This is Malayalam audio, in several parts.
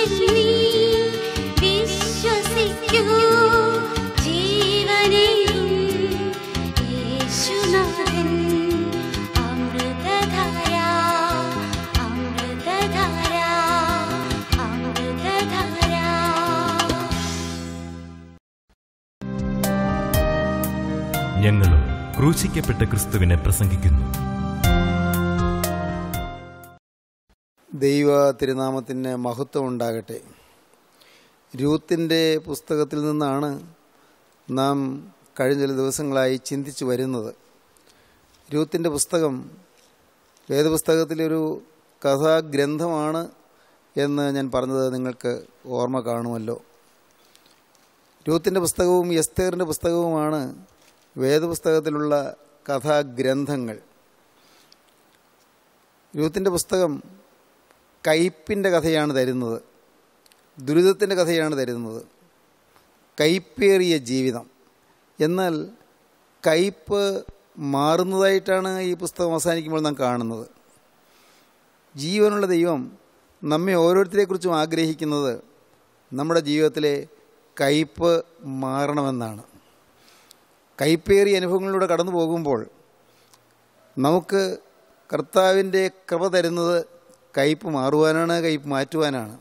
നീ വിശ്വസിക്കൂ ജീവനെയും യേശുനാഥൻ അമൃതധാര അമൃതധാര അമൃതധാര ഞങ്ങളും ക്രൂശിക്കപ്പെട്ട ക്രിസ്തുവിനെ പ്രസംഗിക്കുന്നു ദൈവ തിരുനാമത്തിന് മഹത്വം ഉണ്ടാകട്ടെ രൂത്തിൻ്റെ പുസ്തകത്തിൽ നിന്നാണ് നാം കഴിഞ്ഞ ചില ദിവസങ്ങളായി ചിന്തിച്ചു വരുന്നത് രൂത്തിൻ്റെ പുസ്തകം വേദപുസ്തകത്തിലൊരു കഥാഗ്രന്ഥമാണ് എന്ന് ഞാൻ പറഞ്ഞത് നിങ്ങൾക്ക് ഓർമ്മ കാണുമല്ലോ രൂത്തിൻ്റെ പുസ്തകവും എസ്തേറിൻ്റെ പുസ്തകവുമാണ് വേദപുസ്തകത്തിലുള്ള കഥാഗ്രന്ഥങ്ങൾ രൂത്തിൻ്റെ പുസ്തകം കയ്പിൻ്റെ കഥയാണ് തരുന്നത് ദുരിതത്തിൻ്റെ കഥയാണ് തരുന്നത് കയ്പേറിയ ജീവിതം എന്നാൽ കയ്പ് മാറുന്നതായിട്ടാണ് ഈ പുസ്തകം അവസാനിക്കുമ്പോൾ നാം കാണുന്നത് ജീവനുള്ള ദൈവം നമ്മെ ഓരോരുത്തരെക്കുറിച്ചും ആഗ്രഹിക്കുന്നത് നമ്മുടെ ജീവിതത്തിലെ കയ്പ് മാറണമെന്നാണ് കയ്പേറിയ അനുഭവങ്ങളിലൂടെ കടന്നു പോകുമ്പോൾ നമുക്ക് കർത്താവിൻ്റെ കൃപ തരുന്നത് കയ്പ് മാറുവാനാണ് കയ്പ് മാറ്റുവാനാണ്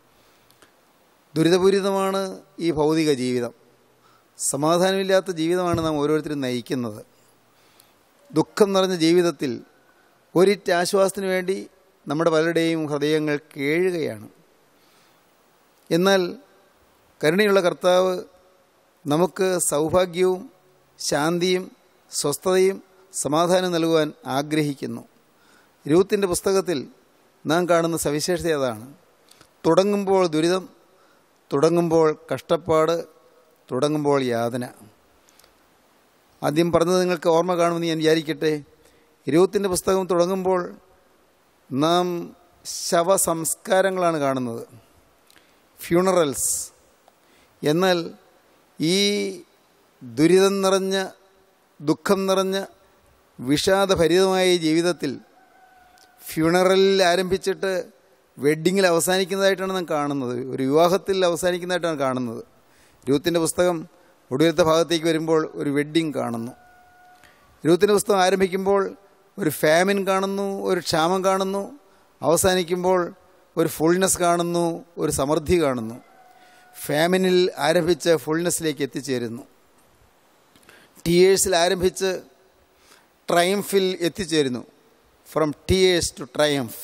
ദുരിതപൂരിതമാണ് ഈ ഭൗതിക ജീവിതം സമാധാനമില്ലാത്ത ജീവിതമാണ് നാം ഓരോരുത്തരും നയിക്കുന്നത് ദുഃഖം നിറഞ്ഞ ജീവിതത്തിൽ ഒരിറ്റ് ആശ്വാസത്തിന് വേണ്ടി നമ്മുടെ പലരുടെയും ഹൃദയങ്ങൾ കേഴുകയാണ് എന്നാൽ കരുണയുള്ള കർത്താവ് നമുക്ക് സൗഭാഗ്യവും ശാന്തിയും സ്വസ്ഥതയും സമാധാനം നൽകുവാൻ ആഗ്രഹിക്കുന്നു രൂത്തിൻ്റെ പുസ്തകത്തിൽ നാം കാണുന്ന സവിശേഷത അതാണ് തുടങ്ങുമ്പോൾ ദുരിതം തുടങ്ങുമ്പോൾ കഷ്ടപ്പാട് തുടങ്ങുമ്പോൾ യാതന ആദ്യം പറഞ്ഞത് നിങ്ങൾക്ക് ഓർമ്മ കാണുമെന്ന് ഞാൻ വിചാരിക്കട്ടെ രൂത്തിൻ്റെ പുസ്തകം തുടങ്ങുമ്പോൾ നാം ശവസംസ്കാരങ്ങളാണ് കാണുന്നത് ഫ്യൂണറൽസ് എന്നാൽ ഈ ദുരിതം നിറഞ്ഞ ദുഃഖം നിറഞ്ഞ വിഷാദഭരിതമായ ഈ ജീവിതത്തിൽ ഫ്യൂണറലിൽ ആരംഭിച്ചിട്ട് വെഡ്ഡിങ്ങിൽ അവസാനിക്കുന്നതായിട്ടാണ് നാം കാണുന്നത് ഒരു വിവാഹത്തിൽ അവസാനിക്കുന്നതായിട്ടാണ് കാണുന്നത് രൂത്തിൻ്റെ പുസ്തകം ഒടുവിലത്തെ ഭാഗത്തേക്ക് വരുമ്പോൾ ഒരു വെഡ്ഡിങ് കാണുന്നു രൂത്തിൻ്റെ പുസ്തകം ആരംഭിക്കുമ്പോൾ ഒരു ഫാമിൻ കാണുന്നു ഒരു ക്ഷാമം കാണുന്നു അവസാനിക്കുമ്പോൾ ഒരു ഫുൾനെസ് കാണുന്നു ഒരു സമൃദ്ധി കാണുന്നു ഫാമിനിൽ ആരംഭിച്ച് ഫുൾനെസ്സിലേക്ക് എത്തിച്ചേരുന്നു ടിയേഴ്സിൽ ആരംഭിച്ച് ട്രയംഫിൽ എത്തിച്ചേരുന്നു ഫ്രം ടിയേഴ്സ് ടു ട്രയംഫ്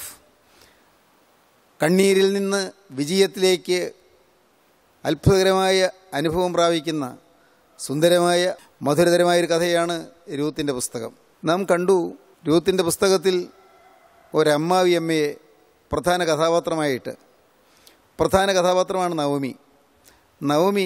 കണ്ണീരിൽ നിന്ന് വിജയത്തിലേക്ക് അത്ഭുതകരമായ അനുഭവം പ്രാപിക്കുന്ന സുന്ദരമായ മധുരതരമായൊരു കഥയാണ് രൂത്തിൻ്റെ പുസ്തകം നാം കണ്ടു രൂത്തിൻ്റെ പുസ്തകത്തിൽ ഒരമ്മാവി അമ്മയെ പ്രധാന കഥാപാത്രമായിട്ട് പ്രധാന കഥാപാത്രമാണ് നവമി നവമി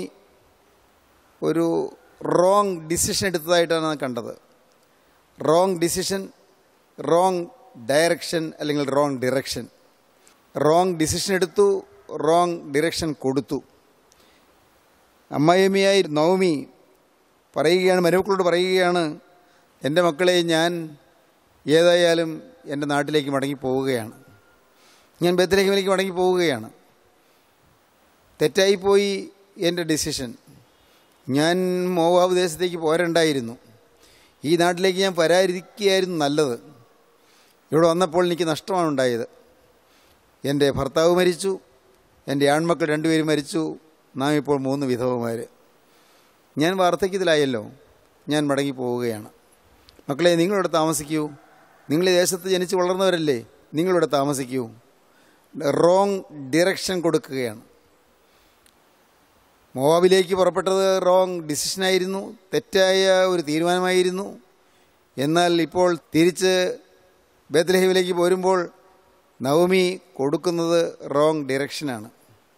ഒരു റോങ് ഡിസിഷൻ എടുത്തതായിട്ടാണ് നാം കണ്ടത് റോങ് ഡിസിഷൻ റോങ് ഡയറക്ഷൻ അല്ലെങ്കിൽ റോങ് ഡിറക്ഷൻ റോങ് ഡിസിഷൻ എടുത്തു റോങ് ഡിറക്ഷൻ കൊടുത്തു അമ്മായിയമ്മയായി നവമി പറയുകയാണ് മരുമക്കളോട് പറയുകയാണ് എൻ്റെ മക്കളെ ഞാൻ ഏതായാലും എൻ്റെ നാട്ടിലേക്ക് മടങ്ങി പോവുകയാണ് ഞാൻ ബethlehem-ലേക്ക് മടങ്ങി പോവുകയാണ് തെറ്റായിപ്പോയി എൻ്റെ ഡിസിഷൻ ഞാൻ മോവാബ് ദേശത്തേക്ക് പോരണ്ടായിരുന്നു ഈ നാട്ടിലേക്ക് ഞാൻ വരാതിരിക്കുകയായിരുന്നു നല്ലത് ഇവിടെ വന്നപ്പോൾ എനിക്ക് നഷ്ടമാണ് ഉണ്ടായത് എൻ്റെ ഭർത്താവ് മരിച്ചു എൻ്റെ ആൺമക്കൾ രണ്ടുപേരും മരിച്ചു നാം ഇപ്പോൾ മൂന്ന് വിധവമാർ ഞാൻ വാർദ്ധക്യത്തിലായല്ലോ ഞാൻ മടങ്ങി പോവുകയാണ് മക്കളെ നിങ്ങളിവിടെ താമസിക്കൂ നിങ്ങൾ ഈ ദേശത്ത് ജനിച്ച് വളർന്നവരല്ലേ നിങ്ങളിവിടെ താമസിക്കൂ റോങ് ഡിറക്ഷൻ കൊടുക്കുകയാണ് മോവാബിലേക്ക് പുറപ്പെട്ടത് റോങ് ഡിസിഷനായിരുന്നു തെറ്റായ ഒരു തീരുമാനമായിരുന്നു എന്നാൽ ഇപ്പോൾ തിരിച്ച് ബേത്ലഹീമിലേക്ക് പോരുമ്പോൾ നവമി കൊടുക്കുന്നത് റോങ് ഡിറക്ഷനാണ്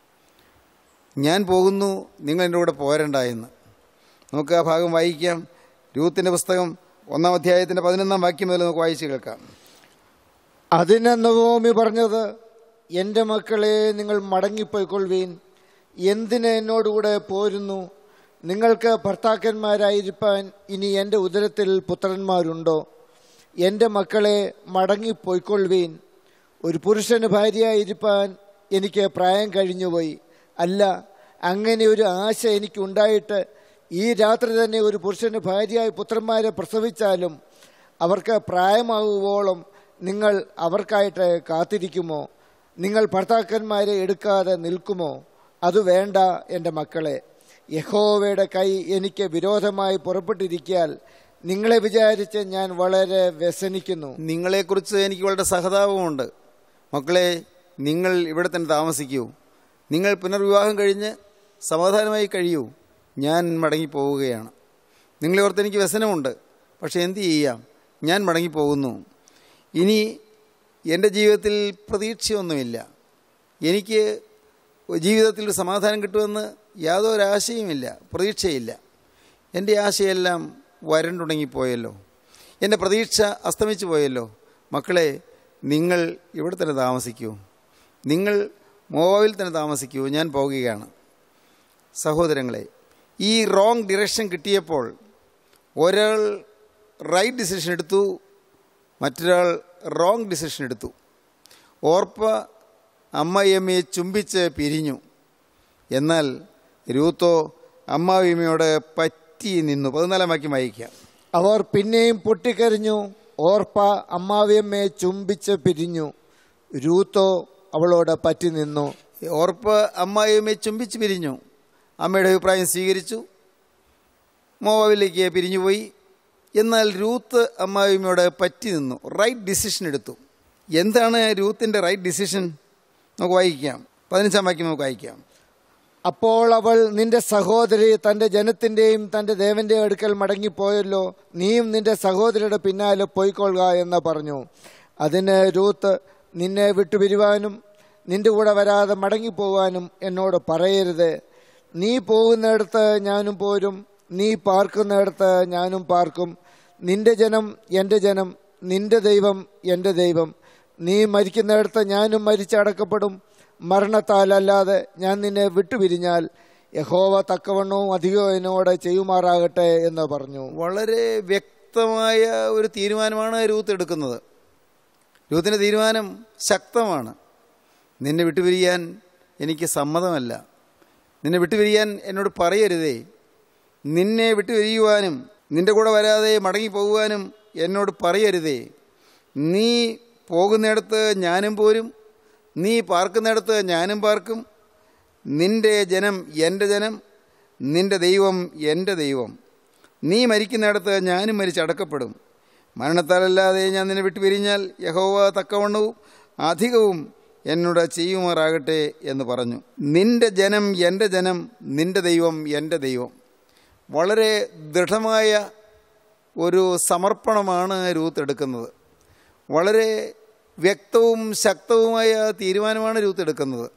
ഞാൻ പോകുന്നു നിങ്ങൾ എൻ്റെ കൂടെ പോരണ്ട എന്ന് നമുക്ക് ആ ഭാഗം വായിക്കാം രൂത്തിൻ്റെ പുസ്തകം ഒന്നാം അധ്യായത്തിൻ്റെ പതിനൊന്നാം വാക്യം മുതൽ നമുക്ക് വായിച്ച് കേൾക്കാം അതിന് നവോമി പറഞ്ഞത് എൻ്റെ മക്കളെ നിങ്ങൾ മടങ്ങിപ്പോയിക്കൊള്ളുവീൻ എന്തിന് എന്നോടുകൂടെ പോരുന്നു നിങ്ങൾക്ക് ഭർത്താക്കന്മാരായിരിക്കാൻ ഇനി എൻ്റെ ഉദരത്തിൽ പുത്രന്മാരുണ്ടോ എൻ്റെ മക്കളെ മടങ്ങിപ്പോയിക്കൊള്ളുവീൻ ഒരു പുരുഷന് ഭാര്യയായിരിക്കാൻ എനിക്ക് പ്രായം കഴിഞ്ഞുപോയി അല്ല അങ്ങനെ ഒരു ആശ എനിക്കുണ്ടായിട്ട് ഈ രാത്രി തന്നെ ഒരു പുരുഷന് ഭാര്യയായി പുത്രന്മാരെ പ്രസവിച്ചാലും അവർക്ക് പ്രായമാകുവോളം നിങ്ങൾ അവർക്കായിട്ട് കാത്തിരിക്കുമോ നിങ്ങൾ ഭർത്താക്കന്മാരെ എടുക്കാതെ നിൽക്കുമോ അത് വേണ്ട എൻ്റെ മക്കളെ യഹോവയുടെ കൈ എനിക്ക് വിരോധമായി പുറപ്പെട്ടിരിക്കാൽ നിങ്ങളെ വിചാരിച്ച് ഞാൻ വളരെ വ്യസനിക്കുന്നു നിങ്ങളെക്കുറിച്ച് എനിക്ക് വളരെ സഹതാപമുണ്ട് മക്കളെ നിങ്ങൾ ഇവിടെ തന്നെ താമസിക്കൂ നിങ്ങൾ പുനർവിവാഹം കഴിഞ്ഞ് സമാധാനമായി കഴിയൂ ഞാൻ മടങ്ങിപ്പോവുകയാണ് നിങ്ങളെ ഓർത്ത് എനിക്ക് വ്യസനമുണ്ട് പക്ഷേ എന്തു ചെയ്യാം ഞാൻ മടങ്ങിപ്പോകുന്നു ഇനി എൻ്റെ ജീവിതത്തിൽ പ്രതീക്ഷയൊന്നുമില്ല എനിക്ക് ജീവിതത്തിൽ ഒരു സമാധാനം കിട്ടുമെന്ന് യാതൊരു ആശയുമില്ല പ്രതീക്ഷയില്ല എൻ്റെ ആശയെല്ലാം വരണ്ടുണങ്ങിപ്പോയല്ലോ എൻ്റെ പ്രതീക്ഷ അസ്തമിച്ചു പോയല്ലോ മക്കളെ നിങ്ങൾ ഇവിടെ തന്നെ താമസിക്കൂ നിങ്ങൾ മോവാവിൽ തന്നെ താമസിക്കൂ ഞാൻ പോകുകയാണ് സഹോദരങ്ങളെ ഈ റോങ് ഡിറക്ഷൻ കിട്ടിയപ്പോൾ ഒരാൾ റൈറ്റ് ഡിസിഷൻ എടുത്തു മറ്റൊരാൾ റോങ് ഡിസിഷൻ എടുത്തു ഓർപ്പ അമ്മയമ്മയെ ചുംബിച്ച് പിരിഞ്ഞു എന്നാൽ രൂത്തോ അമ്മാവിയമ്മയോട് പറ്റി നിന്നു പതിനാലാം വാക്യം വായിക്കാം അവർ പിന്നെയും പൊട്ടിക്കരഞ്ഞു ഓർപ്പ അമ്മാവിയമ്മയെ ചുംബിച്ച് പിരിഞ്ഞു രൂത്തോ അവളോട് പറ്റി നിന്നു ഓർപ്പ് അമ്മായിയമ്മയെ ചുംബിച്ച് പിരിഞ്ഞു അമ്മയുടെ അഭിപ്രായം സ്വീകരിച്ചു മോവാവിലേക്ക് പിരിഞ്ഞുപോയി എന്നാൽ രൂത്ത് അമ്മായിമ്മയോട് പറ്റി നിന്നു റൈറ്റ് ഡിസിഷൻ എടുത്തു എന്താണ് രൂത്തിൻ്റെ റൈറ്റ് ഡിസിഷൻ നമുക്ക് വായിക്കാം പതിനഞ്ചാം വാക്യം നമുക്ക് വായിക്കാം അപ്പോൾ അവൾ നിന്റെ സഹോദരി തന്റെ ജനത്തിന്റെയും തന്റെ ദേവന്റെ അടുക്കൽ മടങ്ങിപ്പോയല്ലോ നീയും നിന്റെ സഹോദരിയുടെ പിന്നാലെ പോയിക്കൊള്ളുക എന്ന് പറഞ്ഞു അതിന് രൂത്ത് നിന്നെ വിട്ടുപിരിവാനും നിന്റെ കൂടെ വരാതെ മടങ്ങിപ്പോവാനും എന്നോട് പറയരുത് നീ പോകുന്നിടത്ത് ഞാനും പോരും നീ പാർക്കുന്നിടത്ത് ഞാനും പാർക്കും നിന്റെ ജനം എൻ്റെ ജനം നിന്റെ ദൈവം എൻ്റെ ദൈവം നീ മരിക്കുന്നിടത്ത് ഞാനും മരിച്ചടക്കപ്പെടും മരണത്താലല്ലാതെ ഞാൻ നിന്നെ വിട്ടുപിരിഞ്ഞാൽ യഹോവ തക്കവണ്ണവും അധികവും എന്നോട് ചെയ്യുമാറാകട്ടെ എന്ന് പറഞ്ഞു വളരെ വ്യക്തമായ ഒരു തീരുമാനമാണ് രൂത്ത് എടുക്കുന്നത് രൂത്തിൻ്റെ തീരുമാനം ശക്തമാണ് നിന്നെ വിട്ടുപിരിയാൻ എനിക്ക് സമ്മതമല്ല നിന്നെ വിട്ടുപിരിയാൻ എന്നോട് പറയരുതേ നിന്നെ വിട്ടുപിരിയുവാനും നിന്റെ കൂടെ വരാതെ മടങ്ങിപ്പോകുവാനും എന്നോട് പറയരുതേ നീ പോകുന്നിടത്ത് ഞാനും പോരും നീ പാർക്കുന്നിടത്ത് ഞാനും പാർക്കും നിന്റെ ജനം എൻ്റെ ജനം നിന്റെ ദൈവം എൻ്റെ ദൈവം നീ മരിക്കുന്നിടത്ത് ഞാനും മരിച്ചടക്കപ്പെടും മരണത്താലല്ലാതെ ഞാൻ നിന്നെ വിട്ടു പിരിഞ്ഞാൽ യഹോവ തക്കവണ്ണവും അധികവും എന്നോട് ചെയ്യുമാറാകട്ടെ എന്ന് പറഞ്ഞു നിന്റെ ജനം എൻ്റെ ജനം നിന്റെ ദൈവം എൻ്റെ ദൈവം വളരെ ദൃഢമായ ഒരു സമർപ്പണമാണ് രൂത്ത് എടുക്കുന്നത് വളരെ വ്യക്തവും ശക്തവുമായ തീരുമാനമാണ് രൂത്ത് എടുക്കുന്നത്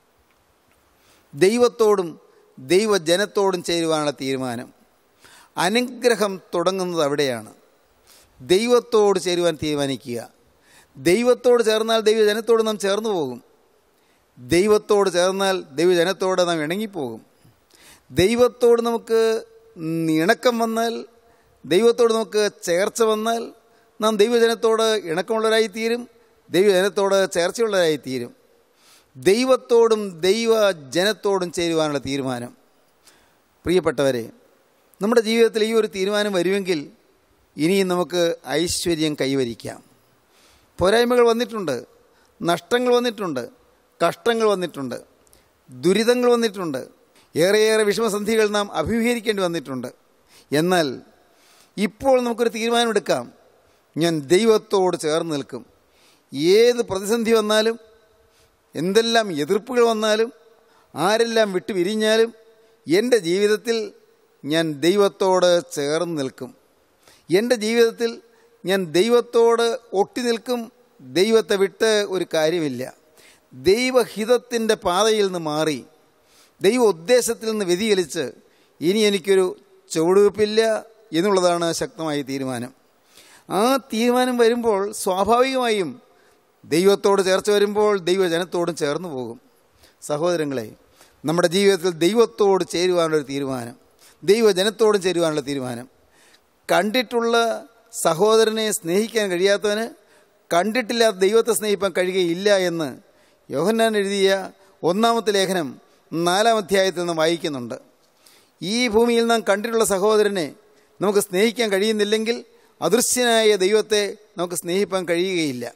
ദൈവത്തോടും ദൈവജനത്തോടും ചേരുവാനുള്ള തീരുമാനം അനുഗ്രഹം തുടങ്ങുന്നത് അവിടെയാണ് ദൈവത്തോട് ചേരുവാൻ തീരുമാനിക്കുക ദൈവത്തോട് ചേർന്നാൽ ദൈവജനത്തോട് നാം ചേർന്ന് പോകും ദൈവത്തോട് ചേർന്നാൽ ദൈവജനത്തോട് നാം ഇണങ്ങിപ്പോകും ദൈവത്തോട് നമുക്ക് ഇണക്കം വന്നാൽ ദൈവത്തോട് നമുക്ക് ചേർച്ച വന്നാൽ നാം ദൈവജനത്തോട് ഇണക്കമുള്ളവരായിത്തീരും ദൈവജനത്തോട് ചേർച്ചയുള്ളവരായിത്തീരും ദൈവത്തോടും ദൈവജനത്തോടും ചേരുവാനുള്ള തീരുമാനം പ്രിയപ്പെട്ടവരെ നമ്മുടെ ജീവിതത്തിൽ ഈ ഒരു തീരുമാനം വരുമെങ്കിൽ ഇനിയും നമുക്ക് ഐശ്വര്യം കൈവരിക്കാം പോരായ്മകൾ വന്നിട്ടുണ്ട് നഷ്ടങ്ങൾ വന്നിട്ടുണ്ട് കഷ്ടങ്ങൾ വന്നിട്ടുണ്ട് ദുരിതങ്ങൾ വന്നിട്ടുണ്ട് ഏറെയേറെ വിഷമസന്ധികൾ നാം അഭിമുഖീകരിക്കേണ്ടി വന്നിട്ടുണ്ട് എന്നാൽ ഇപ്പോൾ നമുക്കൊരു തീരുമാനമെടുക്കാം ഞാൻ ദൈവത്തോട് ചേർന്ന് നിൽക്കും ഏത് പ്രതിസന്ധി വന്നാലും എന്തെല്ലാം എതിർപ്പുകൾ വന്നാലും ആരെല്ലാം വിട്ടു പിരിഞ്ഞാലും എൻ്റെ ജീവിതത്തിൽ ഞാൻ ദൈവത്തോട് ചേർന്ന് നിൽക്കും എൻ്റെ ജീവിതത്തിൽ ഞാൻ ദൈവത്തോട് ഒട്ടി നിൽക്കും ദൈവത്തെ വിട്ട് ഒരു കാര്യമില്ല ദൈവഹിതത്തിൻ്റെ പാതയിൽ നിന്ന് മാറി ദൈവ ഉദ്ദേശത്തിൽ നിന്ന് വ്യതിചലിച്ച് ഇനി എനിക്കൊരു ചുവടുവെപ്പില്ല എന്നുള്ളതാണ് ശക്തമായ തീരുമാനം ആ തീരുമാനം വരുമ്പോൾ സ്വാഭാവികമായും ദൈവത്തോട് ചേർച്ച് വരുമ്പോൾ ദൈവജനത്തോടും ചേർന്ന് പോകും സഹോദരങ്ങളെ നമ്മുടെ ജീവിതത്തിൽ ദൈവത്തോട് ചേരുവാനുള്ളൊരു തീരുമാനം ദൈവജനത്തോടും ചേരുവാനുള്ള തീരുമാനം കണ്ടിട്ടുള്ള സഹോദരനെ സ്നേഹിക്കാൻ കഴിയാത്തവന് കണ്ടിട്ടില്ലാത്ത ദൈവത്തെ സ്നേഹിപ്പാൻ കഴിയുകയില്ല എന്ന് യോഹന്നാൻ എഴുതിയ ഒന്നാമത്തെ ലേഖനം നാലാം അധ്യായത്തിൽ നിന്ന് വായിക്കുന്നുണ്ട് ഈ ഭൂമിയിൽ നാം കണ്ടിട്ടുള്ള സഹോദരനെ നമുക്ക് സ്നേഹിക്കാൻ കഴിയുന്നില്ലെങ്കിൽ അദൃശ്യനായ ദൈവത്തെ നമുക്ക് സ്നേഹിപ്പാൻ കഴിയുകയില്ല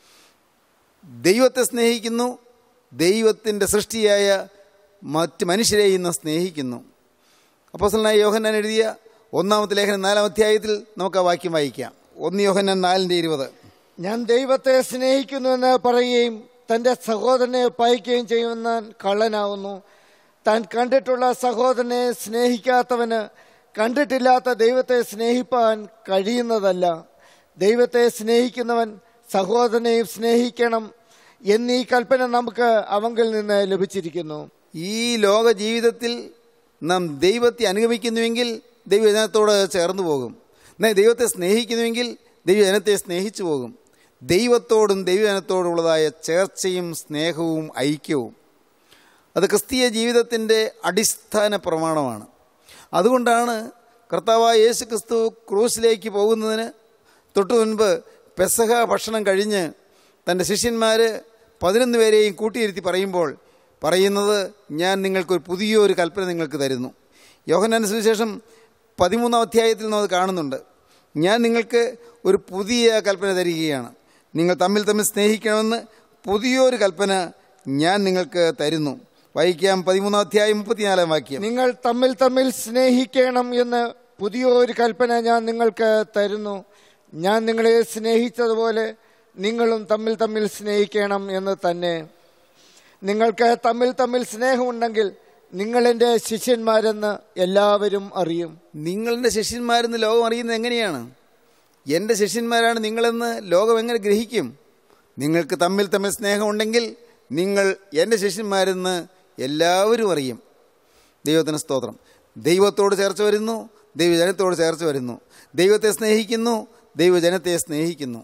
ദൈവത്തെ സ്നേഹിക്കുന്നു ദൈവത്തിൻ്റെ സൃഷ്ടിയായ മറ്റ് മനുഷ്യരെ ഇന്ന് സ്നേഹിക്കുന്നു അപ്പോസലനായ യോഹന്നാൻ എഴുതിയ ഒന്നാമത്തെ ലേഖനം നാലാം അധ്യായത്തിൽ നമുക്ക് ആ വാക്യം വായിക്കാം ഒന്ന് യോഹന്നാൻ നാലിൻ്റെ ഇരുപത് ഞാൻ ദൈവത്തെ സ്നേഹിക്കുന്നുവെന്ന് പറയുകയും തന്റെ സഹോദരനെ പയക്കുകയും ചെയ്യുമെന്ന് കള്ളനാവുന്നു താൻ കണ്ടിട്ടുള്ള സഹോദരനെ സ്നേഹിക്കാത്തവന് കണ്ടിട്ടില്ലാത്ത ദൈവത്തെ സ്നേഹിപ്പാൻ കഴിയുന്നതല്ല ദൈവത്തെ സ്നേഹിക്കുന്നവൻ സഹോദരനെയും സ്നേഹിക്കണം എന്നീ കൽപ്പന നമുക്ക് അവങ്കിൽ നിന്ന് ലഭിച്ചിരിക്കുന്നു ഈ ലോക ജീവിതത്തിൽ നാം ദൈവത്തെ അനുഗമിക്കുന്നുവെങ്കിൽ ദൈവജനത്തോട് ചേർന്ന് പോകും എന്നാൽ ദൈവത്തെ സ്നേഹിക്കുന്നുവെങ്കിൽ ദൈവജനത്തെ സ്നേഹിച്ചു പോകും ദൈവത്തോടും ദൈവജനത്തോടുള്ളതായ ചേർച്ചയും സ്നേഹവും ഐക്യവും അത് ക്രിസ്തീയ ജീവിതത്തിൻ്റെ അടിസ്ഥാന പ്രമാണമാണ് അതുകൊണ്ടാണ് കർത്താവായ യേശു ക്രിസ്തു ക്രൂസിലേക്ക് പോകുന്നതിന് തൊട്ടു മുൻപ് പെസഹ ഭക്ഷണം കഴിഞ്ഞ് തൻ്റെ ശിഷ്യന്മാർ പതിനൊന്ന് പേരെയും കൂട്ടിയിരുത്തി പറയുമ്പോൾ പറയുന്നത് ഞാൻ നിങ്ങൾക്കൊരു പുതിയൊരു കൽപ്പന നിങ്ങൾക്ക് തരുന്നു യോഹന്നാൻ സുവിശേഷം പതിമൂന്നാം അധ്യായത്തിൽ നാം അത് കാണുന്നുണ്ട് ഞാൻ നിങ്ങൾക്ക് ഒരു പുതിയ കൽപ്പന തരികയാണ് നിങ്ങൾ തമ്മിൽ തമ്മിൽ സ്നേഹിക്കണമെന്ന് പുതിയൊരു കൽപ്പന ഞാൻ നിങ്ങൾക്ക് തരുന്നു വായിക്കാം പതിമൂന്നാം അധ്യായം മുപ്പത്തിനാലാം വാക്യം നിങ്ങൾ തമ്മിൽ തമ്മിൽ സ്നേഹിക്കണം എന്ന് പുതിയൊരു കൽപ്പന ഞാൻ നിങ്ങൾക്ക് തരുന്നു ഞാൻ നിങ്ങളെ സ്നേഹിച്ചതുപോലെ നിങ്ങളും തമ്മിൽ തമ്മിൽ സ്നേഹിക്കണം എന്ന് തന്നെ നിങ്ങൾക്ക് തമ്മിൽ തമ്മിൽ സ്നേഹമുണ്ടെങ്കിൽ നിങ്ങൾ എൻ്റെ ശിഷ്യന്മാരെന്ന് എല്ലാവരും അറിയും നിങ്ങളുടെ ശിഷ്യന്മാരെന്ന് ലോകം അറിയുന്നത് എങ്ങനെയാണ് എൻ്റെ ശിഷ്യന്മാരാണ് നിങ്ങളെന്ന് ലോകം എങ്ങനെ ഗ്രഹിക്കും നിങ്ങൾക്ക് തമ്മിൽ തമ്മിൽ സ്നേഹമുണ്ടെങ്കിൽ നിങ്ങൾ എൻ്റെ ശിഷ്യന്മാരെന്ന് എല്ലാവരും അറിയും ദൈവത്തിന് സ്തോത്രം ദൈവത്തോട് ചേർച്ച വരുന്നു ദൈവജനത്തോട് ചേർച്ച വരുന്നു ദൈവത്തെ സ്നേഹിക്കുന്നു ദൈവജനത്തെ സ്നേഹിക്കുന്നു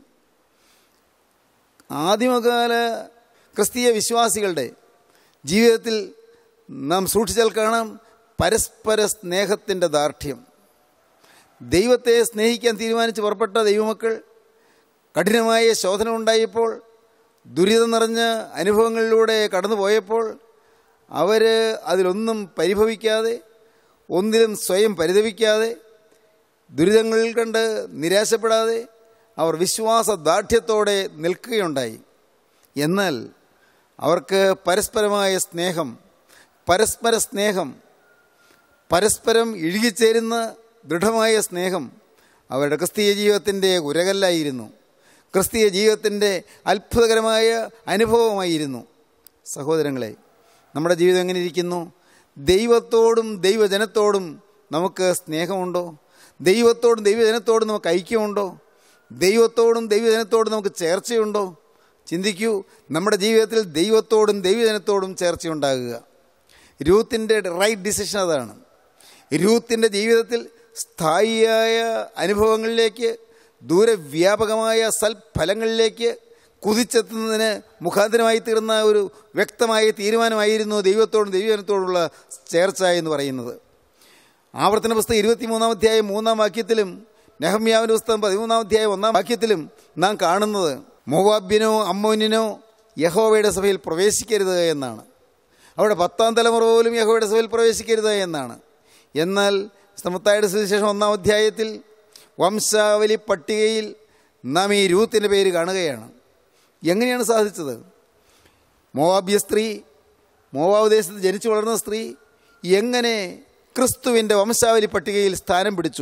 ആദിമകാല ക്രിസ്തീയ വിശ്വാസികളുടെ ജീവിതത്തിൽ നാം സൂക്ഷിച്ചാൽ കാണാം പരസ്പര സ്നേഹത്തിൻ്റെ ദാർഢ്യം ദൈവത്തെ സ്നേഹിക്കാൻ തീരുമാനിച്ച് പുറപ്പെട്ട ദൈവമക്കൾ കഠിനമായ ശോധന ഉണ്ടായപ്പോൾ ദുരിതം നിറഞ്ഞ അനുഭവങ്ങളിലൂടെ കടന്നുപോയപ്പോൾ അവർ അതിലൊന്നും പരിഭവിക്കാതെ ഒന്നിലും സ്വയം പരിതപിക്കാതെ ദുരിതങ്ങൾ കണ്ട് നിരാശപ്പെടാതെ അവർ വിശ്വാസ ദാർഢ്യത്തോടെ നിൽക്കുകയുണ്ടായി എന്നാൽ അവർക്ക് പരസ്പരമായ സ്നേഹം പരസ്പര സ്നേഹം പരസ്പരം ഇഴുകിച്ചേരുന്ന ദൃഢമായ സ്നേഹം അവരുടെ ക്രിസ്തീയ ജീവിതത്തിൻ്റെ ഉരകല്ലായിരുന്നു ക്രിസ്തീയ ജീവിതത്തിൻ്റെ അത്ഭുതകരമായ അനുഭവമായിരുന്നു സഹോദരങ്ങളെ നമ്മുടെ ജീവിതം എങ്ങനെ ഇരിക്കുന്നു ദൈവത്തോടും ദൈവജനത്തോടും നമുക്ക് സ്നേഹമുണ്ടോ ദൈവത്തോടും ദൈവജനത്തോടും നമുക്ക് ഐക്യമുണ്ടോ ദൈവത്തോടും ദൈവജനത്തോടും നമുക്ക് ചേർച്ചയുണ്ടോ ചിന്തിക്കൂ നമ്മുടെ ജീവിതത്തിൽ ദൈവത്തോടും ദൈവജനത്തോടും ചേർച്ചയുണ്ടാകുക രൂത്തിൻ്റെ റൈറ്റ് ഡിസിഷൻ അതാണ് രൂത്തിൻ്റെ ജീവിതത്തിൽ സ്ഥായിയായ അനുഭവങ്ങളിലേക്ക് ദൂരവ്യാപകമായ സൽഫലങ്ങളിലേക്ക് കുതിച്ചെത്തുന്നതിന് മുഖാന്തരമായി തീർന്ന ഒരു വ്യക്തമായ തീരുമാനമായിരുന്നു ദൈവത്തോടും ദൈവജനത്തോടുള്ള ചേർച്ച എന്ന് പറയുന്നത് ആവർത്തന പുസ്തകം ഇരുപത്തിമൂന്നാം അധ്യായം മൂന്നാം വാക്യത്തിലും നെഹമ്യാവിൻ്റെ പുസ്തകം പതിമൂന്നാം അധ്യായം ഒന്നാം വാക്യത്തിലും നാം കാണുന്നത് മോവാബ്യനോ അമ്മോനിനോ യഹോവയുടെ സഭയിൽ പ്രവേശിക്കരുത് എന്നാണ് അവിടെ പത്താം തലമുറ പോലും യഹോവയുടെ സഭയിൽ പ്രവേശിക്കരുത് എന്നാണ് എന്നാൽ സമത്തായുടെ സുവിശേഷം ഒന്നാം അധ്യായത്തിൽ വംശാവലി പട്ടികയിൽ നാം ഈ രൂത്തിൻ്റെ പേര് കാണുകയാണ് എങ്ങനെയാണ് സാധിച്ചത് മോവാബ്യ സ്ത്രീ മോവാബ് ദേശത്ത് ജനിച്ചു വളർന്ന സ്ത്രീ എങ്ങനെ ക്രിസ്തുവിൻ്റെ വംശാവലി പട്ടികയിൽ സ്ഥാനം പിടിച്ചു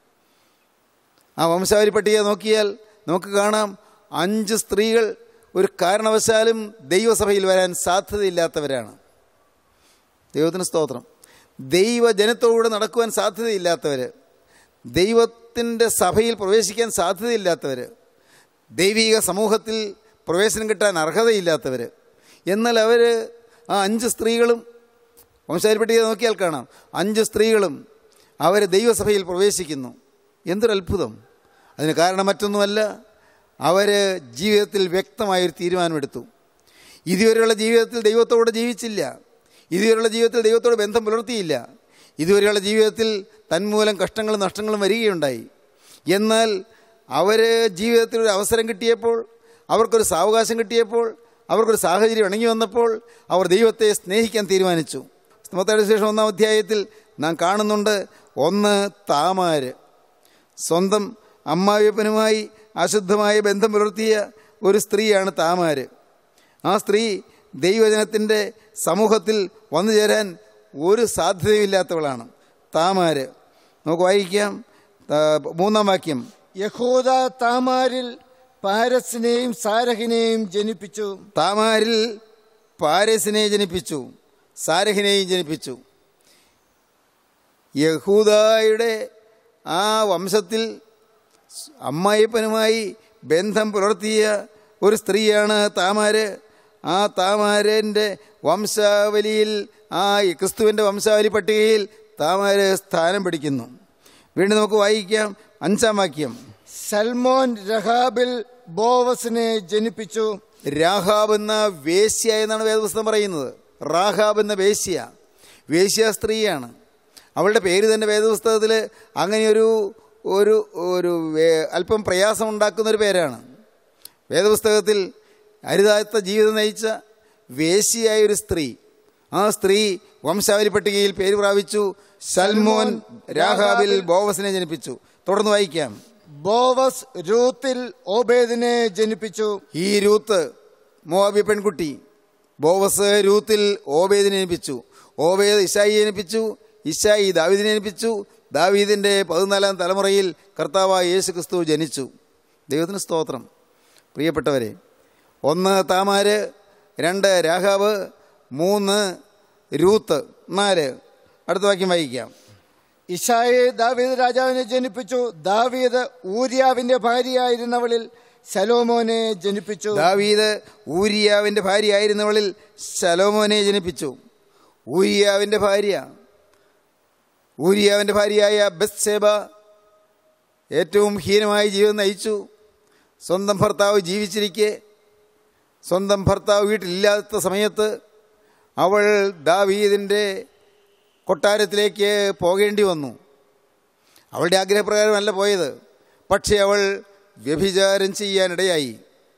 ആ വംശാവലി പട്ടിക നോക്കിയാൽ നമുക്ക് കാണാം അഞ്ച് സ്ത്രീകൾ ഒരു കാരണവശാലും ദൈവസഭയിൽ വരാൻ സാധ്യതയില്ലാത്തവരാണ് ദൈവത്തിന് സ്തോത്രം ദൈവജനത്തോടെ നടക്കുവാൻ സാധ്യതയില്ലാത്തവർ ദൈവത്തിൻ്റെ സഭയിൽ പ്രവേശിക്കാൻ സാധ്യതയില്ലാത്തവർ ദൈവിക സമൂഹത്തിൽ പ്രവേശനം കിട്ടാൻ അർഹതയില്ലാത്തവർ എന്നാൽ അവർ ആ അഞ്ച് സ്ത്രീകളും വംശാരിപ്പട്ടിക നോക്കിയാൽ കാണാം അഞ്ച് സ്ത്രീകളും അവർ ദൈവസഭയിൽ പ്രവേശിക്കുന്നു എന്തൊരു അത്ഭുതം അതിന് കാരണം മറ്റൊന്നുമല്ല അവർ ജീവിതത്തിൽ വ്യക്തമായൊരു തീരുമാനമെടുത്തു ഇതുവരെയുള്ള ജീവിതത്തിൽ ദൈവത്തോട് ജീവിച്ചില്ല ഇതുവരെയുള്ള ജീവിതത്തിൽ ദൈവത്തോട് ബന്ധം പുലർത്തിയില്ല ഇതുവരെയുള്ള ജീവിതത്തിൽ തന്മൂലം കഷ്ടങ്ങളും നഷ്ടങ്ങളും വരികയുണ്ടായി എന്നാൽ അവർ ജീവിതത്തിൽ ഒരു അവസരം കിട്ടിയപ്പോൾ അവർക്കൊരു സാവകാശം കിട്ടിയപ്പോൾ അവർക്കൊരു സാഹചര്യം ഇണങ്ങി വന്നപ്പോൾ അവർ ദൈവത്തെ സ്നേഹിക്കാൻ തീരുമാനിച്ചു മത്തായുടെ ശേഷം ഒന്നാം അധ്യായത്തിൽ നാം കാണുന്നുണ്ട് ഒന്ന് താമാര് സ്വന്തം അമ്മാവിയപ്പനുമായി അശുദ്ധമായ ബന്ധം പുലർത്തിയ ഒരു സ്ത്രീയാണ് താമാര് ആ സ്ത്രീ ദൈവജനത്തിൻ്റെ സമൂഹത്തിൽ വന്നു ചേരാൻ ഒരു സാധ്യതയുമില്ലാത്തവളാണ് താമാര് നമുക്ക് വായിക്കാം ആ, മൂന്നാം വാക്യം യഹൂദ താമാരിൽ പാരസിനെയും സാരഹിനെയും ജനിപ്പിച്ചു താമാരിൽ പാരസിനെ ജനിപ്പിച്ചു സാരഹിനെയും ജനിപ്പിച്ചു യഹൂദായുടെ ആ വംശത്തിൽ അമ്മായിപ്പനുമായി ബന്ധം പുലർത്തിയ ഒരു സ്ത്രീയാണ് താമാര് ആ താമാരൻ്റെ വംശാവലിയിൽ ആ ക്രിസ്തുവിൻ്റെ വംശാവലി പട്ടികയിൽ താമാര് സ്ഥാനം പിടിക്കുന്നു വീണ്ടും നമുക്ക് വായിക്കാം അഞ്ചാം വാക്യം സൽമോൻ രഹാബിൽ ബോവസിനെ ജനിപ്പിച്ചു രാഹാബ് എന്ന വേശ്യ എന്നാണ് വേദപുസ്തകം പറയുന്നത് റാഹാബ് എന്ന വേശ്യ വേശ്യ സ്ത്രീയാണ് അവളുടെ പേര് തന്നെ വേദപുസ്തകത്തിൽ അങ്ങനെയൊരു ഒരു ഒരു വേ- അല്പം പ്രയാസം ഉണ്ടാക്കുന്ന ഒരു പേരാണ് വേദപുസ്തകത്തിൽ അരുതാത്ത ജീവിതം നയിച്ച വേശ്യയായ ഒരു സ്ത്രീ ആ സ്ത്രീ വംശാവലി പട്ടികയിൽ പേര് പ്രാപിച്ചു സൽമോൻ രാഹാബിൽ ബോവസിനെ ജനിപ്പിച്ചു തുടർന്ന് വായിക്കാം ബോവസ് രൂത്തിൽ ഓബേദിനെ ജനിപ്പിച്ചു ഈ രൂത്ത് മോവാബി പെൺകുട്ടി ബോവസ് രൂത്തിൽ ഓബേദിനെ ജനിപ്പിച്ചു ഓബേദ് ഇഷായി ജനിപ്പിച്ചു ഇഷായി ദാവീദിനെ ജനിപ്പിച്ചു ദാവീദിൻ്റെ പതിനാലാം തലമുറയിൽ കർത്താവായ യേശു ക്രിസ്തു ജനിച്ചു ദൈവത്തിന് സ്തോത്രം പ്രിയപ്പെട്ടവരെ ഒന്ന് താമാര് രണ്ട് രാഘാവ് മൂന്ന് രൂത്ത് നാല് അടുത്ത വാക്യം വായിക്കാം ഇഷായെ ദാവീദ് രാജാവിനെ ജനിപ്പിച്ചു ദാവീദ് ഊര്യാവിന്റെ ഭാര്യയായിരുന്നവളിൽ ശലോമോനെ ജനിപ്പിച്ചു ദാവീദ് ഊരിയാവിൻ്റെ ഭാര്യയായിരുന്നവളിൽ ശലോമോനെ ജനിപ്പിച്ചു ഊരിയാവിൻ്റെ ഭാര്യ ഊരിയാവിൻ്റെ ഭാര്യയായ ബസ്സേബ ഏറ്റവും ഹീനമായ ജീവിതം നയിച്ചു സ്വന്തം ഭർത്താവ് ജീവിച്ചിരിക്കെ സ്വന്തം ഭർത്താവ് വീട്ടിലില്ലാത്ത സമയത്ത് അവൾ ദാവീദിൻ്റെ കൊട്ടാരത്തിലേക്ക് പോകേണ്ടി വന്നു അവളുടെ ആഗ്രഹപ്രകാരമല്ല പോയത് പക്ഷേ അവൾ വ്യഭിചാരം ചെയ്യാനിടയായി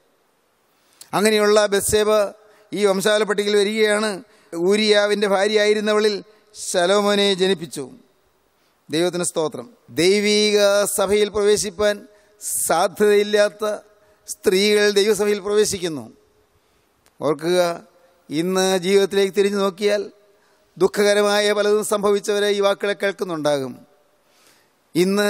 അങ്ങനെയുള്ള ബസ്സേബ ഈ വംശാല പട്ടികയിൽ വരികയാണ് ഊരിയാവിൻ്റെ ഭാര്യയായിരുന്നവളിൽ ശലോമോനെ ജനിപ്പിച്ചു ദൈവത്തിന് സ്തോത്രം ദൈവീക സഭയിൽ പ്രവേശിപ്പാൻ സാധ്യതയില്ലാത്ത സ്ത്രീകൾ ദൈവസഭയിൽ പ്രവേശിക്കുന്നു ഓർക്കുക ഇന്ന് ജീവിതത്തിലേക്ക് തിരിഞ്ഞു നോക്കിയാൽ ദുഃഖകരമായ പലതും സംഭവിച്ചവരെ യുവാക്കളെ കേൾക്കുന്നുണ്ടാകും ഇന്ന്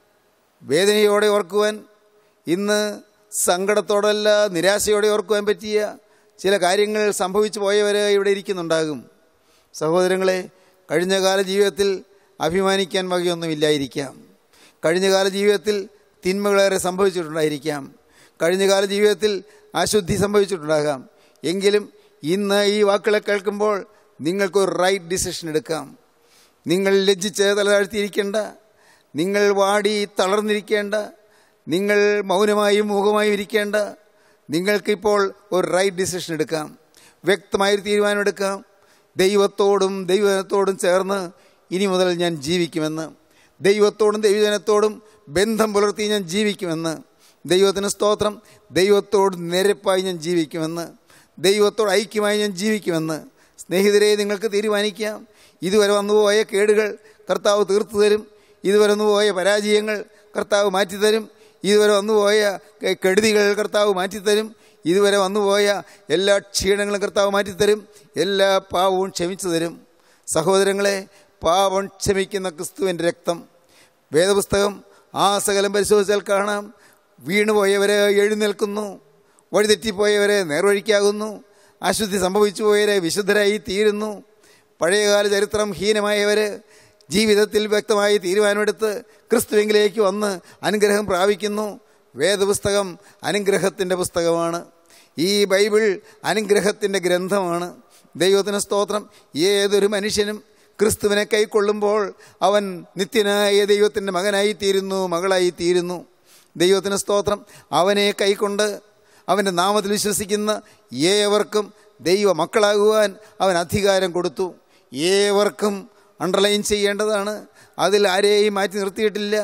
വേദനയോടെ ഓർക്കുവാൻ ഇന്ന് സങ്കടത്തോടല്ല നിരാശയോടെ ഓർക്കുവാൻ പറ്റിയ ചില കാര്യങ്ങൾ സംഭവിച്ചു പോയവർ ഇവിടെ ഇരിക്കുന്നുണ്ടാകും സഹോദരങ്ങളെ കഴിഞ്ഞകാല ജീവിതത്തിൽ അഭിമാനിക്കാൻ വകയൊന്നുമില്ലായിരിക്കാം കഴിഞ്ഞകാല ജീവിതത്തിൽ തിന്മകളേറെ സംഭവിച്ചിട്ടുണ്ടായിരിക്കാം കഴിഞ്ഞകാല ജീവിതത്തിൽ അശുദ്ധി സംഭവിച്ചിട്ടുണ്ടാകാം എങ്കിലും ഇന്ന് ഈ വാക്കുകളെ കേൾക്കുമ്പോൾ നിങ്ങൾക്കൊരു റൈറ്റ് ഡിസിഷൻ എടുക്കാം നിങ്ങൾ ലജ്ജിച്ച് തലതാഴ്ത്തിയിരിക്കേണ്ട നിങ്ങൾ വാടി തളർന്നിരിക്കേണ്ട നിങ്ങൾ മൗനമായും മൂകമായും ഇരിക്കേണ്ട നിങ്ങൾക്കിപ്പോൾ ഒരു റൈറ്റ് ഡിസിഷൻ എടുക്കാം വ്യക്തമായൊരു തീരുമാനമെടുക്കാം ദൈവത്തോടും ദൈവജനത്തോടും ചേർന്ന് ഇനി മുതൽ ഞാൻ ജീവിക്കുമെന്ന് ദൈവത്തോടും ദൈവജനത്തോടും ബന്ധം പുലർത്തി ഞാൻ ജീവിക്കുമെന്ന് ദൈവത്തിന് സ്തോത്രം ദൈവത്തോട് നിരപ്പായി ഞാൻ ജീവിക്കുമെന്ന് ദൈവത്തോട് ഐക്യമായി ഞാൻ ജീവിക്കുമെന്ന് സ്നേഹിതരെ നിങ്ങൾക്ക് തീരുമാനിക്കാം ഇതുവരെ വന്നുപോയ കേടുകൾ കർത്താവ് തീർത്തു തരും ഇതുവരെ വന്നുപോയ പരാജയങ്ങൾ കർത്താവ് മാറ്റിത്തരും ഇതുവരെ വന്നുപോയ കെ- കെടുതികൾ കർത്താവ് മാറ്റിത്തരും ഇതുവരെ വന്നുപോയ എല്ലാ ക്ഷീണങ്ങളും കർത്താവ് മാറ്റിത്തരും എല്ലാ പാവവും ക്ഷമിച്ചു തരും സഹോദരങ്ങളെ പാവം ക്ഷമിക്കുന്ന ക്രിസ്തുവിൻ്റെ രക്തം വേദപുസ്തകം ആ സകലം പരിശോധിച്ചാൽ കാണാം വീണുപോയവരെ എഴുന്നേൽക്കുന്നു വഴിതെറ്റിപ്പോയവരെ നേർവഴിക്കാകുന്നു അശുദ്ധി സംഭവിച്ചു പോയവരെ വിശുദ്ധരായി തീരുന്നു പഴയകാല ചരിത്രം ഹീനമായവർ ജീവിതത്തിൽ വ്യക്തമായി തീരുമാനമെടുത്ത് ക്രിസ്തുവിങ്കിലേക്ക് വന്ന് അനുഗ്രഹം പ്രാപിക്കുന്നു വേദപുസ്തകം അനുഗ്രഹത്തിൻ്റെ പുസ്തകമാണ് ഈ ബൈബിൾ അനുഗ്രഹത്തിൻ്റെ ഗ്രന്ഥമാണ് ദൈവത്തിന് സ്തോത്രം ഏതൊരു മനുഷ്യനും ക്രിസ്തുവിനെ കൈക്കൊള്ളുമ്പോൾ അവൻ നിത്യനായ ദൈവത്തിൻ്റെ മകനായി തീരുന്നു മകളായി തീരുന്നു ദൈവത്തിന് സ്തോത്രം അവനെ കൈക്കൊണ്ട് അവൻ്റെ നാമത്തിൽ വിശ്വസിക്കുന്ന ഏവർക്കും ദൈവ മക്കളാകുവാൻ അവൻ അധികാരം കൊടുത്തു ഏവർക്കും അണ്ടർലൈൻ ചെയ്യേണ്ടതാണ് അതിൽ ആരെയും മാറ്റി നിർത്തിയിട്ടില്ല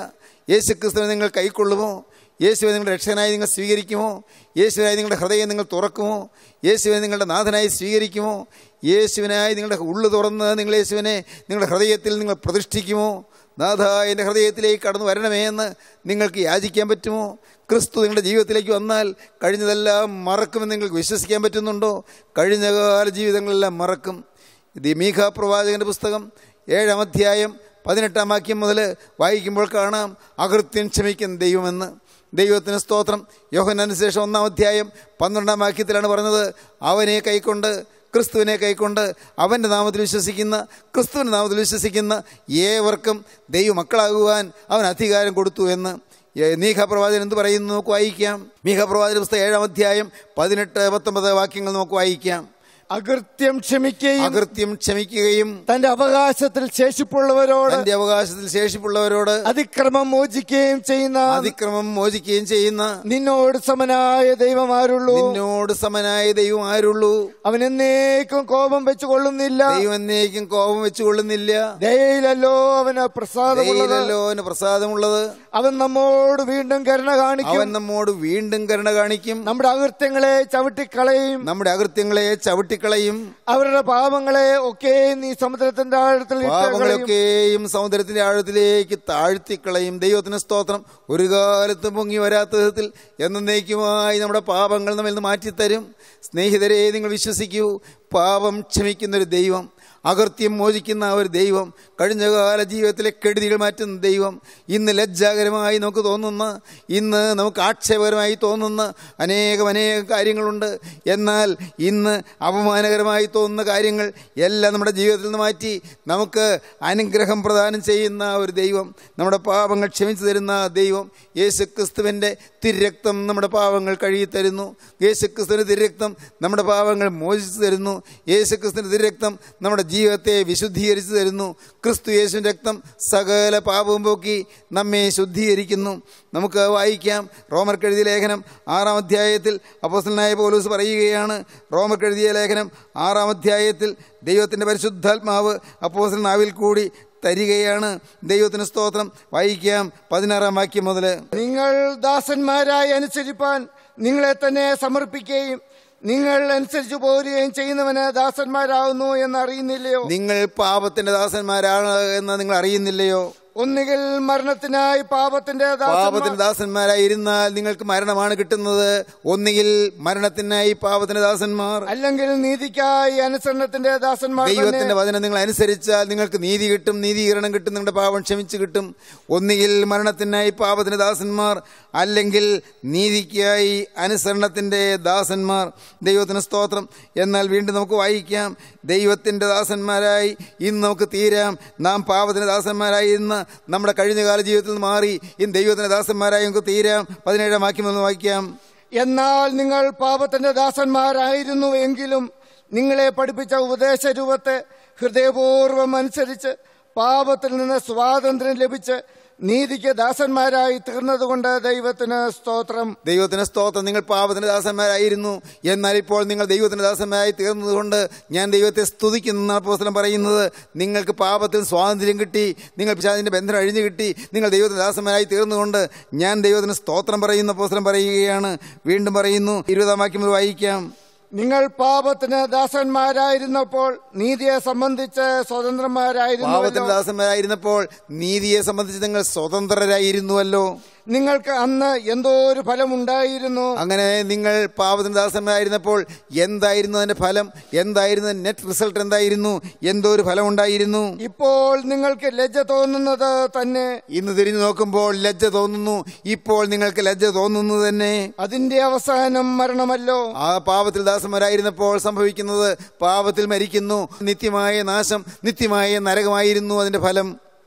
യേശു ക്രിസ്തുവിനെ നിങ്ങൾ കൈക്കൊള്ളുമോ യേശുവിനെ നിങ്ങളുടെ രക്ഷകനായി നിങ്ങൾ സ്വീകരിക്കുമോ യേശുവിനായി നിങ്ങളുടെ ഹൃദയം നിങ്ങൾ തുറക്കുമോ യേശുവിനെ നിങ്ങളുടെ നാഥനായി സ്വീകരിക്കുമോ യേശുവിനായി നിങ്ങളുടെ ഉള്ളു തുറന്ന് നിങ്ങൾ യേശുവിനെ നിങ്ങളുടെ ഹൃദയത്തിൽ നിങ്ങൾ പ്രതിഷ്ഠിക്കുമോ നാഥ എൻ്റെ ഹൃദയത്തിലേക്ക് കടന്നു വരണമേ എന്ന് നിങ്ങൾക്ക് യാചിക്കാൻ പറ്റുമോ ക്രിസ്തു നിങ്ങളുടെ ജീവിതത്തിലേക്ക് വന്നാൽ കഴിഞ്ഞതെല്ലാം മറക്കുമെന്ന് നിങ്ങൾക്ക് വിശ്വസിക്കാൻ പറ്റുന്നുണ്ടോ കഴിഞ്ഞകാല ജീവിതങ്ങളെല്ലാം മറക്കും ഇത് മീഖ പ്രവാചകന്റെ പുസ്തകം ഏഴാം അധ്യായം പതിനെട്ടാം വാക്യം മുതൽ വായിക്കുമ്പോൾ കാണാം അകൃത്യം ക്ഷമിക്കുന്ന ദൈവമെന്ന് ദൈവത്തിന് സ്തോത്രം യോഹനന് ശേഷം ഒന്നാം അധ്യായം പന്ത്രണ്ടാം വാക്യത്തിലാണ് പറഞ്ഞത് അവനെ കൈക്കൊണ്ട് ക്രിസ്തുവിനെ കൈക്കൊണ്ട് അവൻ്റെ നാമത്തിൽ വിശ്വസിക്കുന്ന ക്രിസ്തുവിൻ്റെ നാമത്തിൽ വിശ്വസിക്കുന്ന ഏവർക്കും ദൈവമക്കളാകുവാൻ അവൻ അധികാരം കൊടുത്തു എന്ന് മീഖ പ്രവാചകൻ എന്ത് പറയുന്നു നമുക്ക് വായിക്കാം മീഖ പ്രവാചക പുസ്തകം ഏഴാം അധ്യായം പതിനെട്ട് പത്തൊമ്പത് വാക്യങ്ങൾ നമുക്ക് വായിക്കാം അകൃത്യം ക്ഷമിക്കുകയും അകൃത്യം ക്ഷമിക്കുകയും തന്റെ അവകാശത്തിൽ ശേഷിപ്പുള്ളവരോട് തന്റെ അവകാശത്തിൽ ശേഷിപ്പുള്ളവരോട് അതിക്രമം മോചിക്കുകയും ചെയ്യുന്ന അതിക്രമം മോചിക്കുകയും ചെയ്യുന്ന നിന്നോട് സമനായ ദൈവമാരുള്ളൂ നിന്നോട് സമനായ ദൈവം ആരുള്ളൂ അവൻ എന്നേക്കും കോപം വെച്ചു കൊള്ളുന്നില്ല ദൈവം എന്നേക്കും കോപം വെച്ചുകൊള്ളുന്നില്ല ദയയിലല്ലോ അവന് പ്രസാദമുള്ളത് ദൈവമല്ലോ അവന് പ്രസാദമുള്ളത് അവൻ നമ്മോട് വീണ്ടും കരുണ കാണിക്കും അവൻ നമ്മോട് വീണ്ടും കരുണ കാണിക്കും നമ്മുടെ അകൃത്യങ്ങളെ ചവിട്ടിക്കളയും നമ്മുടെ അകൃത്യങ്ങളെ ചവിട്ടിക്കളയും അവരുടെ പാപങ്ങളെ ഒക്കെ നീ സമുദ്രത്തിന്റെ ആഴത്തിൽ ഇട്ട് കളയും. പാപങ്ങളൊക്കെയും സമുദ്രത്തിന്റെ ആഴത്തിലേക്ക് താഴ്ത്തിക്കളയും ദൈവത്തിന് സ്തോത്രം ഒരു കാലത്തും പൊങ്ങി വരാത്ത വിധത്തിൽ എന്നേക്കുമായി നമ്മുടെ പാപങ്ങൾ നമ്മിൽ നിന്ന് മാറ്റിത്തരും സ്നേഹിതരെ നിങ്ങൾ വിശ്വസിക്കൂ പാപം ക്ഷമിക്കുന്നൊരു ദൈവം അകൃത്യം മോചിക്കുന്ന ഒരു ദൈവം കഴിഞ്ഞകാല ജീവിതത്തിലെ കെടുതികൾ മാറ്റുന്ന ദൈവം ഇന്ന് ലജ്ജാകരമായി നമുക്ക് തോന്നുന്ന ഇന്ന് നമുക്ക് ആക്ഷേപകരമായി തോന്നുന്ന അനേകം അനേകം കാര്യങ്ങളുണ്ട് എന്നാൽ ഇന്ന് അപമാനകരമായി തോന്നുന്ന കാര്യങ്ങൾ എല്ലാം നമ്മുടെ ജീവിതത്തിൽ നിന്ന് മാറ്റി നമുക്ക് അനുഗ്രഹം പ്രദാനം ചെയ്യുന്ന ഒരു ദൈവം നമ്മുടെ പാപങ്ങൾ ക്ഷമിച്ചു തരുന്ന ദൈവം യേശു ക്രിസ്തുവിൻ്റെ തിരക്തം നമ്മുടെ പാപങ്ങൾ കഴുകി തരുന്നു യേശു ക്രിസ്തുവിൻ്റെ തിരക്തം നമ്മുടെ പാപങ്ങൾ മോചിച്ചു തരുന്നു യേശു ക്രിസ്തുവിൻ്റെ തിരക്തം നമ്മുടെ ജീവിതത്തെ വിശുദ്ധീകരിച്ചു തരുന്നു ക്രിസ്തു യേശുവിൻ്റെ രക്തം സകല പാപവും പോക്കി നമ്മെ ശുദ്ധീകരിക്കുന്നു നമുക്ക് വായിക്കാം റോമർക്കെഴുതിയ ലേഖനം ആറാം അധ്യായത്തിൽ അപ്പോസ്റ്റലനായ പോലൂസ് പറയുകയാണ് റോമർക്കെഴുതിയ ലേഖനം ആറാം അധ്യായത്തിൽ ദൈവത്തിൻ്റെ പരിശുദ്ധാത്മാവ് അപ്പോസ്റ്റലനാവിൽ കൂടി തരികയാണ് ദൈവത്തിന് സ്തോത്രം വായിക്കാം പതിനാറാം വാക്യം മുതൽ നിങ്ങൾ ദാസന്മാരായി അനുസരിപ്പാൻ നിങ്ങളെ തന്നെ സമർപ്പിക്കുകയും നിങ്ങൾ അനുസരിച്ചു പോരുകയും ചെയ്യുന്നവന് ദാസന്മാരാകുന്നു എന്ന് അറിയുന്നില്ലയോ നിങ്ങൾ പാപത്തിന്റെ ദാസന്മാരാണ് എന്ന് നിങ്ങൾ അറിയുന്നില്ലയോ ഒന്നുകിൽ മരണത്തിനായി പാപത്തിന്റെ പാപത്തിന്റെ ദാസന്മാർ ദാസന്മാരായിരുന്നാൽ നിങ്ങൾക്ക് മരണമാണ് കിട്ടുന്നത് ഒന്നുകിൽ മരണത്തിനായി പാപത്തിന്റെ ദാസന്മാർ അല്ലെങ്കിൽ നീതിക്കായി അനുസരണത്തിന്റെ ദാസന്മാർ തന്നെ. ദൈവത്തിന്റെ വചനം നിങ്ങൾ അനുസരിച്ചാൽ നിങ്ങൾക്ക് നീതി കിട്ടും നീതീകരണം കിട്ടും നിങ്ങളുടെ പാപം ക്ഷമിച്ചു കിട്ടും ഒന്നുകിൽ മരണത്തിനായി പാപത്തിന്റെ ദാസന്മാർ അല്ലെങ്കിൽ നീതിക്കായി അനുസരണത്തിന്റെ ദാസന്മാർ ദൈവത്തിന് സ്തോത്രം എന്നാൽ വീണ്ടും നമുക്ക് വായിക്കാം ദൈവത്തിന്റെ ദാസന്മാരായി ഇന്ന് നമുക്ക് തീരാം നാം പാപത്തിന്റെ ദാസന്മാരായി ഇന്ന് നമ്മുടെ കഴിഞ്ഞകാല ജീവിതത്തിൽ നിന്ന് മാറി ഇന്ന് ദൈവത്തിന്റെ ദാസന്മാരായി നമുക്ക് തീരാം പതിനേഴാം വാക്യം ഒന്ന് വായിക്കാം എന്നാൽ നിങ്ങൾ പാപത്തിന്റെ ദാസന്മാരായിരുന്നു എങ്കിലും നിങ്ങളെ പഠിപ്പിച്ച ഉപദേശ രൂപത്തെ ഹൃദയപൂർവ്വം അനുസരിച്ച് പാപത്തിൽ നിന്ന് സ്വാതന്ത്ര്യം ലഭിച്ച് നീതിക്ക് ദാസന്മാരായി തീർന്നതുകൊണ്ട് ദൈവത്തിന് സ്തോത്രം ദൈവത്തിന് സ്തോത്രം നിങ്ങൾ പാപത്തിന്റെ ദാസന്മാരായിരുന്നു എന്നാൽ ഇപ്പോൾ നിങ്ങൾ ദൈവത്തിന്റെ ദാസന്മാരായി തീർന്നതുകൊണ്ട് ഞാൻ ദൈവത്തെ സ്തുതിക്കുന്ന പുസ്തകം പറയുന്നത് നിങ്ങൾക്ക് പാപത്തിൽ സ്വാതന്ത്ര്യം കിട്ടി നിങ്ങൾ പിശാചിന്റെ ബന്ധനം അഴിഞ്ഞു കിട്ടി നിങ്ങൾ ദൈവത്തിന്റെ ദാസന്മാരായി തീർന്നുകൊണ്ട് ഞാൻ ദൈവത്തിന് സ്തോത്രം പറയുന്ന പുസ്തകം പറയുകയാണ് വീണ്ടും പറയുന്നു ഇരുപതാം വാക്യം മുതൽ വായിക്കാം നിങ്ങൾ പാപത്തിന് ദാസന്മാരായിരുന്നപ്പോൾ നീതിയെ സംബന്ധിച്ച് പാപത്തിന്റെ സ്വതന്ത്രന്മാരായിരുന്നു ദാസന്മാരായിരുന്നപ്പോൾ നീതിയെ സംബന്ധിച്ച് നിങ്ങൾ സ്വതന്ത്രരായിരുന്നുവല്ലോ നിങ്ങൾക്ക് അന്ന് എന്തോ ഒരു ഫലമുണ്ടായിരുന്നു അങ്ങനെ നിങ്ങൾ പാപത്തിന്റെ ദാസന്മാരായിരുന്നപ്പോൾ എന്തായിരുന്നു അതിന്റെ ഫലം എന്തായിരുന്നു നെറ്റ് റിസൾട്ട് എന്തായിരുന്നു എന്തോ ഒരു ഫലം ഉണ്ടായിരുന്നു ഇപ്പോൾ നിങ്ങൾക്ക് ലജ്ജ തോന്നുന്നത് തന്നെ ഇന്ന് തിരിഞ്ഞു നോക്കുമ്പോൾ ലജ്ജ തോന്നുന്നു ഇപ്പോൾ നിങ്ങൾക്ക് ലജ്ജ തോന്നുന്നു തന്നെ അതിന്റെ അവസാനം മരണമല്ലോ ആ പാപത്തിൽ ദാസന്മാരായിരുന്നപ്പോൾ സംഭവിക്കുന്നത് പാപത്തിൽ മരിക്കുന്നു നിത്യമായ നാശം നിത്യമായ നരകമായിരുന്നു അതിന്റെ ഫലം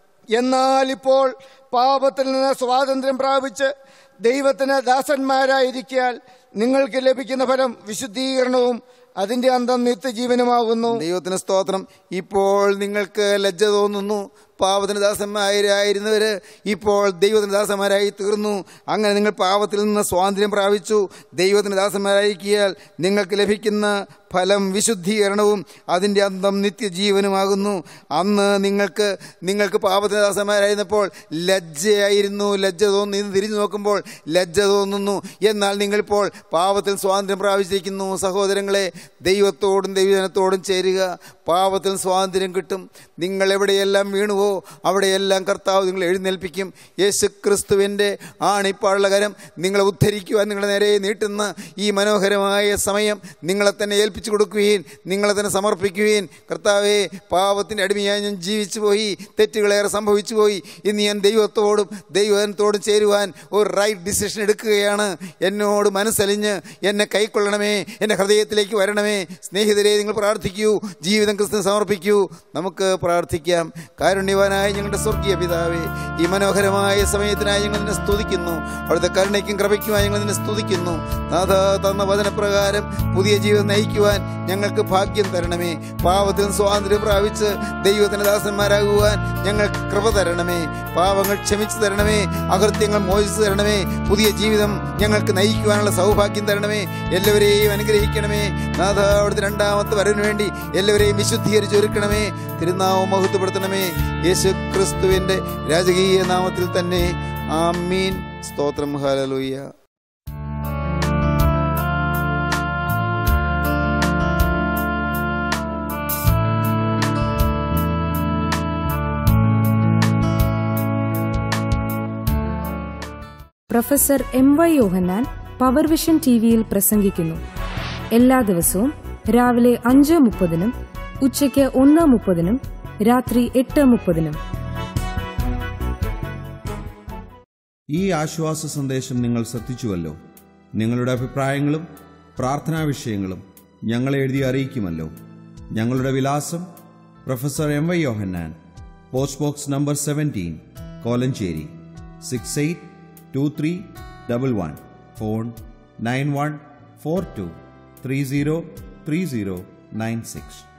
എന്നാൽ ഇപ്പോൾ പാപത്തിൽ നിന്ന് സ്വാതന്ത്ര്യം പ്രാപിച്ച് ദൈവത്തിന് ദാസന്മാരായിരിക്കാൽ നിങ്ങൾക്ക് ലഭിക്കുന്ന ഫലം വിശുദ്ധീകരണവും അതിന്റെ അന്തം നിത്യജീവനുമാകുന്നു ദൈവത്തിന് സ്തോത്രം ഇപ്പോൾ നിങ്ങൾക്ക് ലജ്ജ തോന്നുന്നു പാവത്തിന് ദാസന്മാരായിരുന്നവർ ഇപ്പോൾ ദൈവത്തിന് ദാസന്മാരായി തീർന്നു അങ്ങനെ നിങ്ങൾ പാവത്തിൽ നിന്ന് സ്വാതന്ത്ര്യം പ്രാപിച്ചു ദൈവത്തിന് ദാസന്മാരായിരിക്കിയാൽ നിങ്ങൾക്ക് ലഭിക്കുന്ന ഫലം വിശുദ്ധീകരണവും അതിൻ്റെ അന്തം നിത്യജീവനുമാകുന്നു അന്ന് നിങ്ങൾക്ക് നിങ്ങൾക്ക് പാപത്തിന് ദാസന്മാരായിരുന്നപ്പോൾ ലജ്ജയായിരുന്നു ലജ്ജ തോന്നി ഇന്ന് തിരിഞ്ഞു നോക്കുമ്പോൾ ലജ്ജ തോന്നുന്നു എന്നാൽ നിങ്ങളിപ്പോൾ പാപത്തിൽ സ്വാതന്ത്ര്യം പ്രാപിച്ചിരിക്കുന്നു സഹോദരങ്ങളെ ദൈവത്തോടും ദൈവജനത്തോടും ചേരുക പാപത്തിൽ സ്വാതന്ത്ര്യം കിട്ടും നിങ്ങൾ എവിടെയെല്ലാം വീണുവോ അവിടെയെല്ലാം കർത്താവ് നിങ്ങൾ എഴുന്നേൽപ്പിക്കും യേശു ക്രിസ്തുവിൻ്റെ ആണിപ്പാടുള്ള കരം നിങ്ങളെ ഉദ്ധരിക്കുവാൻ നിങ്ങളെ നേരെ നീട്ടുന്ന ഈ മനോഹരമായ സമയം നിങ്ങളെ തന്നെ ഏൽപ്പിച്ചു കൊടുക്കുകയും നിങ്ങളെ തന്നെ സമർപ്പിക്കുകയും കർത്താവെ പാപത്തിൻ്റെ അടിമയായി ഞാൻ ജീവിച്ചു പോയി തെറ്റുകളേറെ സംഭവിച്ചു പോയി ഇന്ന് ഞാൻ ദൈവത്തോടും ദൈവത്തോടും ചേരുവാൻ ഒരു റൈറ്റ് ഡിസിഷൻ എടുക്കുകയാണ് എന്നോട് മനസ്സലിഞ്ഞ് എന്നെ കൈക്കൊള്ളണമേ എൻ്റെ ഹൃദയത്തിലേക്ക് വരണമേ സ്നേഹിതരെ നിങ്ങൾ പ്രാർത്ഥിക്കൂ ജീവിതം ക്രിസ്തു സമർപ്പിക്കൂ നമുക്ക് പ്രാർത്ഥിക്കാം കാരുണ്യവാനായ ഞങ്ങളുടെ സ്വർഗീയ പിതാവേ ഈ മനോഹരമായ സമയത്തിനായി ഞങ്ങൾ നിന്നെ സ്തുതിക്കുന്നു അവിടുത്തെ കരുണയ്ക്കും കൃപയ്ക്കുമായി ഞങ്ങൾ നിന്നെ സ്തുതിക്കുന്നു നാഥ തന്ന വചനപ്രകാരം പുതിയ ജീവിതം നയിക്കുവാൻ ഞങ്ങൾക്ക് ഭാഗ്യം തരണമേ പാവത്തിൽ സ്വാതന്ത്ര്യം പ്രാപിച്ച് ദൈവത്തിന്റെ ദാസന്മാരാകുവാൻ ഞങ്ങൾക്ക് കൃപ തരണമേ പാവങ്ങൾ ക്ഷമിച്ചു തരണമേ അകൃത്യങ്ങൾ മോചിച്ചു തരണമേ പുതിയ ജീവിതം ഞങ്ങൾക്ക് നയിക്കുവാനുള്ള സൗഭാഗ്യം തരണമേ എല്ലാവരെയും അനുഗ്രഹിക്കണമേ നാഥ അവിടുത്തെ രണ്ടാമത്തെ വരവിന് വേണ്ടി എല്ലാവരെയും വിശുദ്ധീകരിച്ച് ഒരുക്കണമേ തിരുനാമം മഹത്വപ്പെടുത്തണമേ യേശു ക്രിസ്തുവിന്റെ രാജകീയ നാമത്തിൽ തന്നെ ആമീൻ സ്തോത്രം ഹാലലൂയ്യ professor M Y Yohannan power vision T വിയിൽ പ്രസംഗിക്കുന്നു എല്ലാ ദിവസവും രാവിലെ അഞ്ച് മുപ്പതിനും ഉച്ചയ്ക്ക് ഒന്ന് മുപ്പതിനും രാത്രി എട്ട് മുപ്പതിനും ഈ ആശ്വാസ സന്ദേശം നിങ്ങൾ ശ്രദ്ധിച്ചുവല്ലോ നിങ്ങളുടെ അഭിപ്രായങ്ങളും പ്രാർത്ഥനാ വിഷയങ്ങളും ഞങ്ങളെ എഴുതി അറിയിക്കുമല്ലോ ഞങ്ങളുടെ വിലാസം professor M Y Yohannan post box number seventeen Kolenchery six eight two three double one phone nine one four two three zero three zero nine six